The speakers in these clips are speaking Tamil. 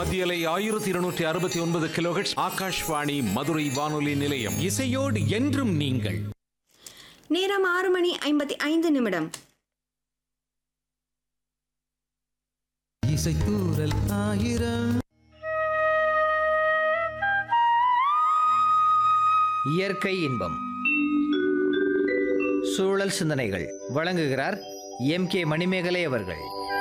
மத்தியலை ஆயிரத்தி இருநூற்றி அறுபத்தி ஒன்பது கிலோஹெட்ஸ் ஆகாஷ்வாணி மதுரை வானொலி நிலையம் இசையோடு என்றும் நீங்கள் நேரம் ஆறு மணி ஐம்பத்தி ஐந்து நிமிடம் இசைத்தூரல் ஆயிரம் இயற்கை இன்பம் சூழல் சிந்தனைகள் வழங்குகிறார் எம் கே மணிமேகலை அவர்கள்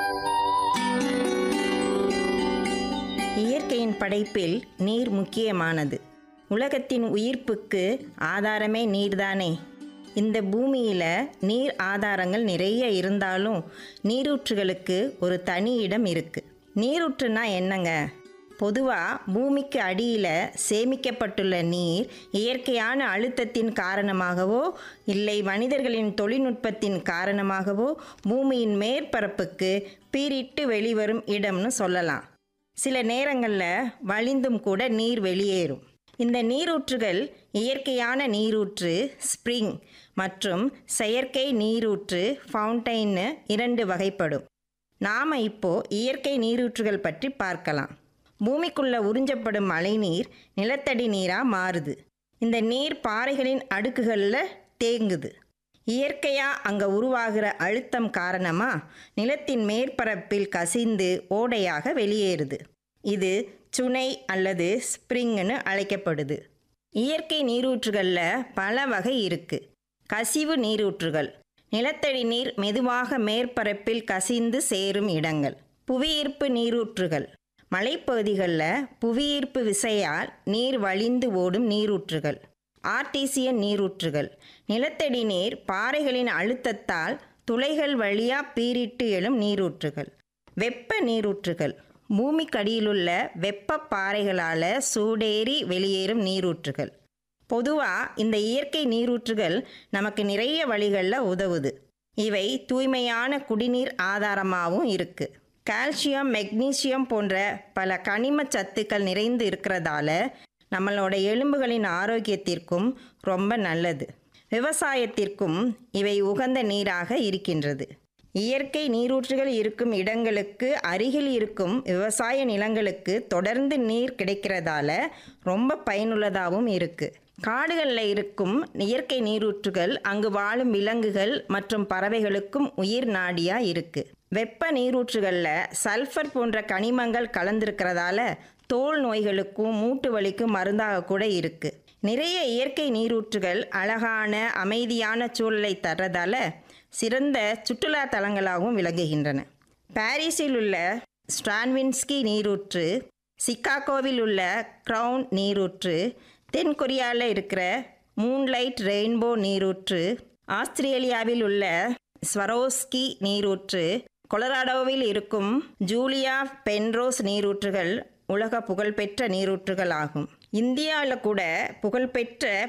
இயற்கையின் படைப்பில் நீர் முக்கியமானது உலகத்தின் உயிர்ப்புக்கு ஆதாரமே நீர்தானே இந்த பூமியில் நீர் ஆதாரங்கள் நிறைய இருந்தாலும் நீரூற்றுகளுக்கு ஒரு தனி இடம் இருக்குது நீரூற்றுனா என்னங்க பொதுவாக பூமிக்கு அடியில் சேமிக்கப்பட்டுள்ள நீர் இயற்கையான அழுத்தத்தின் காரணமாகவோ இல்லை மனிதர்களின் தொழில்நுட்பத்தின் காரணமாகவோ பூமியின் மேற்பரப்புக்கு பீரிட்டு வெளிவரும் இடம்னு சொல்லலாம் சில நேரங்களில் வழிந்தும் கூட நீர் வெளியேறும் இந்த நீரூற்றுகள் இயற்கையான நீரூற்று ஸ்ப்ரிங் மற்றும் செயற்கை நீரூற்று ஃபவுண்டைன்னு இரண்டு வகைப்படும் நாம் இப்போ இயற்கை நீரூற்றுகள் பற்றி பார்க்கலாம் பூமிக்குள்ள உறிஞ்சப்படும் மழைநீர் நிலத்தடி நீராக மாறுது இந்த நீர் பாறைகளின் அடுக்குகளில் தேங்குது இயற்கையா அங்க உருவாகிற அழுத்தம் காரணமா நிலத்தின் மேற்பரப்பில் கசிந்து ஓடையாக வெளியேறுது இது சுனை அல்லது ஸ்ப்ரிங்னு அழைக்கப்படுது இயற்கை நீரூற்றுகளில் பல வகை இருக்கு கசிவு நீரூற்றுகள் நிலத்தடி நீர் மெதுவாக மேற்பரப்பில் கசிந்து சேரும் இடங்கள் புவியீர்ப்பு நீரூற்றுகள் மலைப்பகுதிகளில் புவியீர்ப்பு விசையால் நீர் வழிந்து ஓடும் நீரூற்றுகள் ஆர்டிசியன் நீரூற்றுகள் நிலத்தடி நீர் பாறைகளின் அழுத்தத்தால் துளைகள் வழியா பீரிட்டு எழும் நீரூற்றுகள் வெப்ப நீரூற்றுகள் பூமிக்கடியிலுள்ள வெப்ப பாறைகளால் சூடேறி வெளியேறும் நீரூற்றுகள் பொதுவாக இந்த இயற்கை நீரூற்றுகள் நமக்கு நிறைய வழிகளில் உதவுது இவை தூய்மையான குடிநீர் ஆதாரமாகவும் இருக்கு கால்சியம் மெக்னீசியம் போன்ற பல கனிம சத்துக்கள் நிறைந்து இருக்கிறதால நம்மளோட எலும்புகளின் ஆரோக்கியத்திற்கும் ரொம்ப நல்லது விவசாயத்திற்கும் இவை உகந்த நீராக இருக்கின்றது இயற்கை நீரூற்றுகள் இருக்கும் இடங்களுக்கு அருகில் இருக்கும் விவசாய நிலங்களுக்கு தொடர்ந்து நீர் கிடைக்கிறதால ரொம்ப பயனுள்ளதாகவும் இருக்கு காடுகளில் இருக்கும் இயற்கை நீரூற்றுகள் அங்கு வாழும் விலங்குகள் மற்றும் பறவைகளுக்கும் உயிர் நாடியா இருக்கு வெப்ப நீரூற்றுகளில் சல்ஃபர் போன்ற கனிமங்கள் கலந்திருக்கிறதால தோல் நோய்களுக்கும் மூட்டு வலிக்கும் மருந்தாக கூட இருக்கு நிறைய இயற்கை நீரூற்றுகள் அழகான அமைதியான சூழலை தர்றதால சிறந்த சுற்றுலா தலங்களாகவும் விளங்குகின்றன பாரிஸில் உள்ள ஸ்டான்வின்ஸ்கி நீரூற்று சிக்காகோவில் உள்ள க்ரவுன் நீரூற்று தென் கொரியாவில் இருக்கிற மூன்லைட் ரெயின்போ நீரூற்று ஆஸ்திரேலியாவில் உள்ள ஸ்வரோஸ்கி நீரூற்று கொலராடோவில் இருக்கும் ஜூலியா பென்ரோஸ் நீரூற்றுகள் உலக புகழ்பெற்ற நீரூற்றுகள் ஆகும் இந்தியாவில் கூட புகழ்பெற்ற